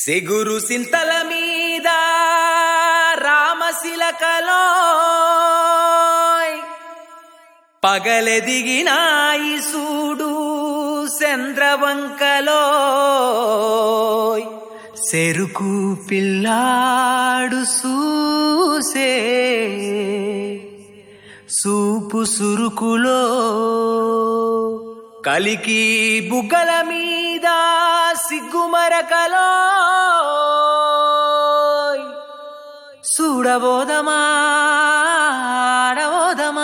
సెగురు సింతల మీద రామశిలకలో పగలెదిగినాయి సూడు చంద్రవంకలో సెరుకు పిల్లాడు సూసే సూపు సురుకులో కలికి బుగ్గల మీద సిగ్గుమరకలో చూడబోదమా ఆడబోదమా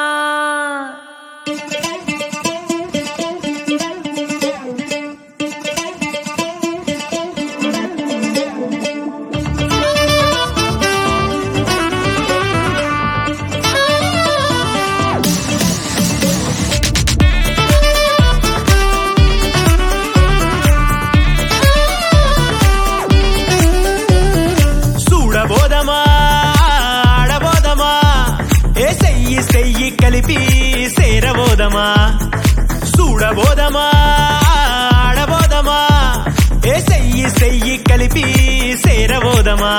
చూడబోదమా ఆడబోదమా ఏ సెయ్యి సెయ్యి కలిపి సేరబోదమా చూడబోదమా ఆడబోదమా ఏ సెయ్యి సెయ్యి కలిపి సేరబోదమా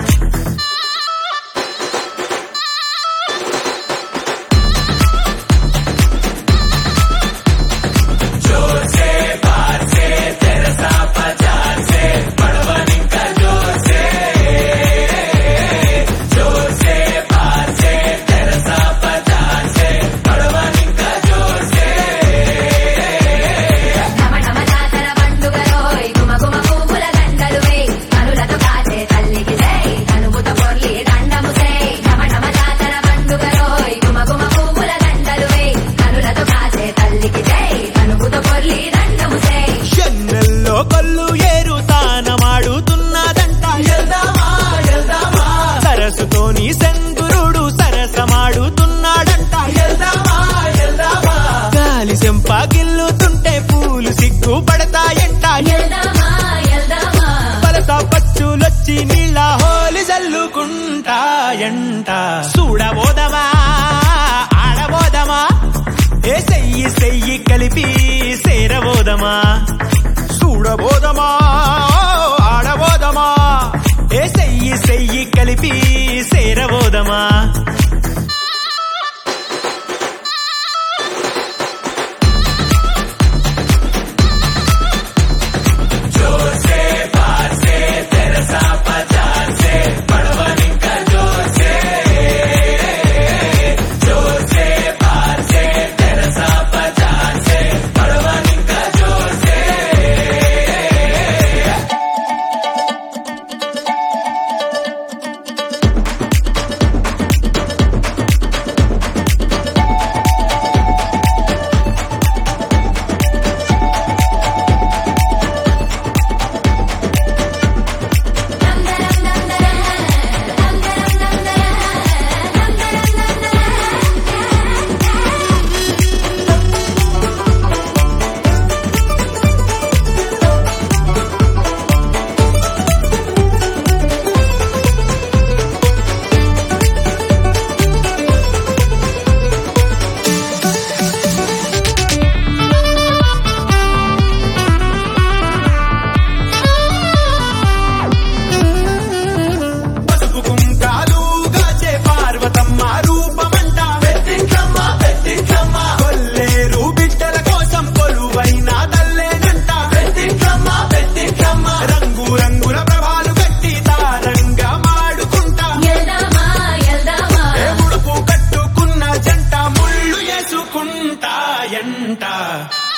ఢమ ఢమ జాతర పండుగలోయ్ గుమ గుమ పువ్వుల దండలు వేయ్ కనులతో కాచే తల్లికి జై కనుముత పొర్లి దండము చేయి ఢమ ఢమ జాతర పండుగలోయ్ గుమ గుమ పువ్వుల దండలు వేయ్ కనులతో కాచే తల్లికి జై కనుముత పొర్లి దండము చేయి చెన్నెల్లో కొల్లు ఏరు తానమాడుతున్నదంట సరస్సుతోని శంకురుడు సరసమాడుతున్నాడంట గాలి చెంప గిల్లుతుంటే పూలు సిగ్గు పడతాయంట ఎల్దామా ఎల్దామా పలస పచ్చులొచ్చి నీళ్ళ హోలి జల్లుకుంటాయంట చూడబోదమా ఆడబోదమా ఏ సెయ్యి సెయ్యి కలిపి సేరబోదమా చూడబోదమా ఆడబోదమా ఏ సెయ్యి సెయ్యి కలిపి సేరబోదమా పసుపు కుంకాలు గాచే పార్వతమ్మ రూపమంట పెట్టించమ్మ పెట్టించమ్మ కొల్లేరు బిడ్డల కోసం కొలువైన తల్లేనంట పెట్టించమ్మ పెట్టించమ్మ రంగు రంగుల ప్రభాలు కట్టి తారంగా మాడుకుంటా ఎల్దామా ఎల్దామా ఏ ముడుపు కట్టుకున్న జంట ముళ్ళు వేసుకుంటాయంట